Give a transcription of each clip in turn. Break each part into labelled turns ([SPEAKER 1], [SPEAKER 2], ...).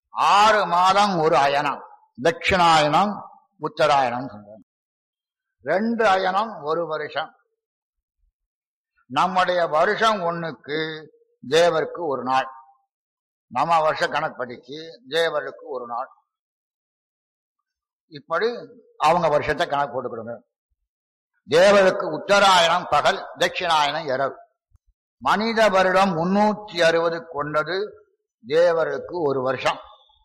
[SPEAKER 1] ஆறு மாதம் ஒரு அயனம் தட்சிணாயனம் உத்தராயணம் சொல்றாங்க ரெண்டு அயனம் ஒரு வருஷம் நம்முடைய வருஷம் ஒண்ணுக்கு தேவருக்கு ஒரு நாள் நம்ம வருஷ கணக்குப்படிக்கு தேவருக்கு ஒரு நாள் இப்படி அவங்க வருஷத்தை கணக்கு போட்டுக்கிடுங்க தேவருக்கு உத்தராயணம் பகல் தட்சிணாயனம் இரவு மனித வருடம் முன்னூற்றி அறுபது கொண்டது தேவருக்கு ஒரு வருஷம்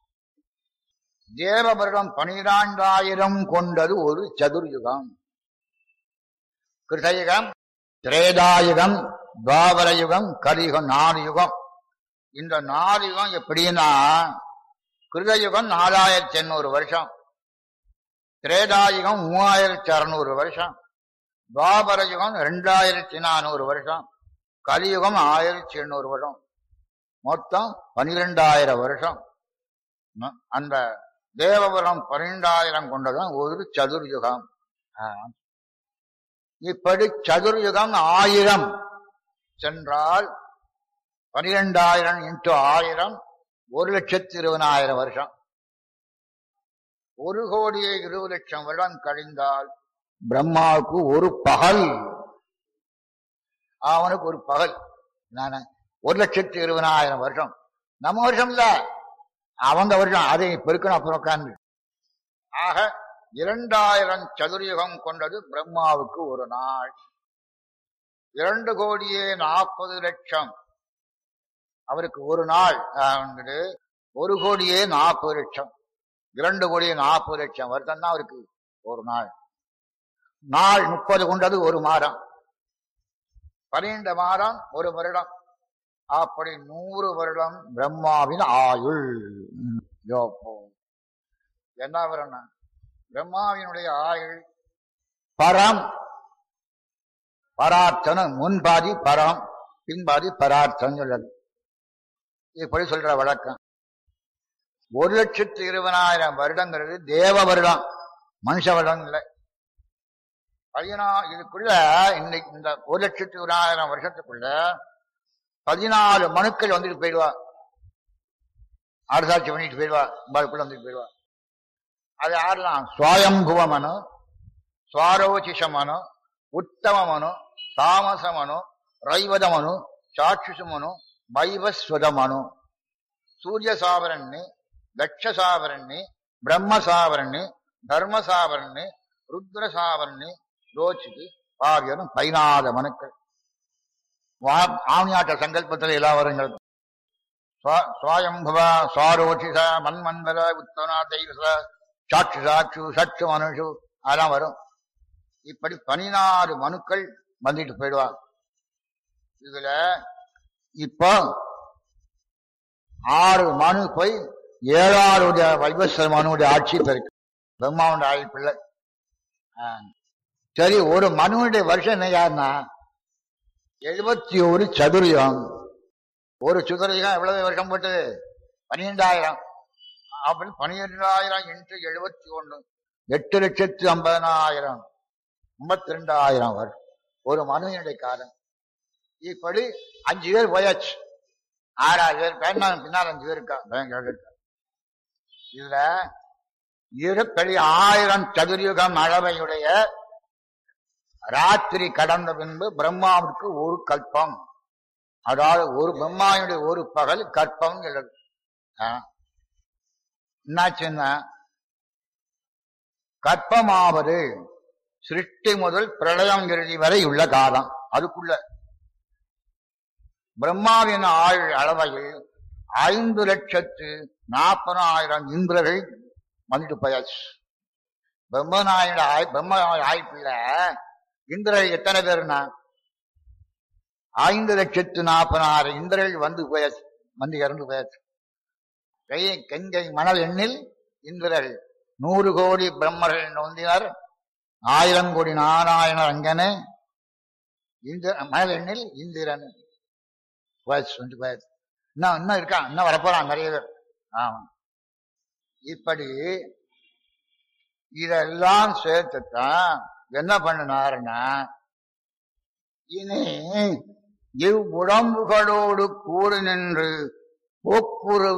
[SPEAKER 1] தேவ வருடம் பனிரெண்டாயிரம் கொண்டது ஒரு சதுர்யுகம் கிருதயுகம் திரேதாயுகம் துவாபர யுகம் கலியுகம் நாலு யுகம் இந்த நாலு யுகம் எப்படின்னா கிருதயுகம் நாலாயிரத்தி எண்ணூறு வருஷம் திரேதாயுகம் மூவாயிரத்தி அறுநூறு வருஷம் துவாபர யுகம் ரெண்டாயிரத்தி நானூறு வருஷம் கலியுகம் ஆயிரத்தி எண்ணூறு வருஷம் மொத்தம் பனிரெண்டாயிரம் வருஷம் ம- அந்த தேவபுரம் பன்னிரெண்டாயிரம் கொண்டதான் ஒரு சதுர்யுகம் ஆ. இப்படி சதுர்யுகம் ஆயிரம் சென்றால் பனிரெண்டாயிரம் இன்ட்டு ஆயிரம் ஒரு லட்சத்தி இருபதாயிரம் வருஷம் ஒரு கோடியே இருபது லட்சம் வருடம் கழிந்தால் பிரம்மாவுக்கு ஒரு பகல் அவனுக்கு ஒரு பகல் நானே ஒரு லட்சத்தி இருபதாயிரம் வருஷம் நம்ம வருஷம் இல்ல அவங்க வருஷம் அதை பெருக்கணும் அப்புறம் உட்கார்ந்து ஆக இரண்டாயிரம் சதுரயுகம் கொண்டது பிரம்மாவுக்கு ஒரு நாள் இரண்டு கோடியே நாற்பது லட்சம் அவருக்கு ஒரு நாள் ஆனது ஒரு கோடியே நாற்பது லட்சம் இரண்டு கோடியே நாற்பது லட்சம் வருஷம் தான் அவருக்கு ஒரு நாள் நாள் முப்பது கொண்டது ஒரு மாதம் பன்னிரண்டு மாதம் ஒரு வருடம் அப்படி நூறு வருடம் பிரம்மாவின் ஆயுள் ம், யோப்போ என்ன வரணும் பிரம்மாவினுடைய ஆயுள் பரம் பரார்த்தனம் முன்பாதி பரம் பின்பாதி பரார்த்தம் சொல்றது இப்படி சொல்ற வழக்கம் ஒரு லட்சத்து இருபதாயிரம் வருடங்கிறது தேவ வருடம் மனுஷ வருடம் இல்லை பதினா இதுக்குள்ள இன்னைக்கு இந்த ஒரு லட்சத்து இருபதாயிரம் வருஷத்துக்குள்ள பதினாலு மனுக்கள் வந்துட்டு போயிடுவா ஆடுசாட்சி பண்ணிட்டு போயிடுவா உங்களுக்குள்ள வந்துட்டு போயிடுவா அது யாரெல்லாம் சுவயம்புவ மனு சுவாரோசிஷ மனு உத்தம மனு தாமச மனு ரைவத மனு சாட்சுசு மனு வைவஸ்வத மனு சூரிய சாவரண்ணி தட்ச சாவரண்ணி பிரம்ம சாவரண்ணி தர்ம சாவரண்ணி ருத்ர சாவரண்ணி ரோச்சிக்கு பாவியரும் பதினாறு மனுக்கள் வா- ஆவணியாட்ட சங்கல்பத்தில் எல்லாம் வருங்கள் சுவ- சுவயம்புவ சுவாரோசிஷ மன்மந்தர உத்தனா தைவச சாட்சு சாட்சு சச்சு மனுஷு அதெல்லாம் வரும் இப்படி பதினாறு மனுக்கள் வந்துட்டு போயிடுவாங்க இதுல இப்போ ஆறு மனு போய் ஏழாறுடைய வைவஸ்வர மனுடைய ஆட்சி பெருக்கு பிரம்மாவுடைய ஆயுள் பிள்ளை ஆ. சரி ஒரு மனுவுடைய வருஷம் என்ன யாருன்னா எழுபத்தி ஒரு சதுரியம் ஒரு சதுரயுகம் எவ்வளவு வருஷம் போட்டு பன்னிரெண்டாயிரம் அப்படி பன்னிரெண்டாயிரம் இன்ட்டு எழுபத்தி ஒண்ணு எட்டு லட்சத்து ஐம்பதனாயிரம் ஐம்பத்தி ரெண்டாயிரம் வரும் ஒரு மனுவினுடைய காலம் இப்படி அஞ்சு பேர் போயாச்சு ஆறாறு பேர் பேர் பின்னால் அஞ்சு பேர் இருக்கா பயங்கர இருக்கா இதுல இருப்படி ஆயிரம் சதுர்யுகம் அளவையுடைய ராத்திரி கடந்த பின்பு பிரம்மாவுக்கு ஒரு கல்பம் அதாவது ஒரு பிரம்மாவுடைய ஒரு பகல் கற்பம் எழுது என்னாச்சுன்னா கற்பமாவது சிருஷ்டி முதல் பிரளயம் இறுதி வரை உள்ள காலம் அதுக்குள்ள பிரம்மாவின் ஆயுள் அளவையில் ஐந்து லட்சத்து நாற்பதாயிரம் இந்திரர்கள் வந்துட்டு போயாச்சு பிரம்மநாயோட ஆய் பிரம்ம ஆய்ப்புல இந்திரர்கள் எத்தனை பேருனா ஐந்து லட்சத்து நாற்பதாயிரம் இந்திரர்கள் வந்து போயாச்சு வந்து இறந்து போயாச்சு கை கங்கை மணல் எண்ணில் இந்திரர்கள் நூறு கோடி பிரம்மர்கள் நொந்தினர் ஆயிரம் கோடி நாராயணர் அங்கனே இந்திர மணல் எண்ணில் இந்திரன் போயாச்சு வந்து போயாச்சு இன்னும் இன்னும் இருக்கான் இன்னும் வரப்போறான் நிறைய பேர் ஆமா இப்படி இதெல்லாம் சேர்த்துத்தான் என்ன பண்ணினாருன்னா இனி இவ்வுடம்புகளோடு கூறு நின்று போக்குரு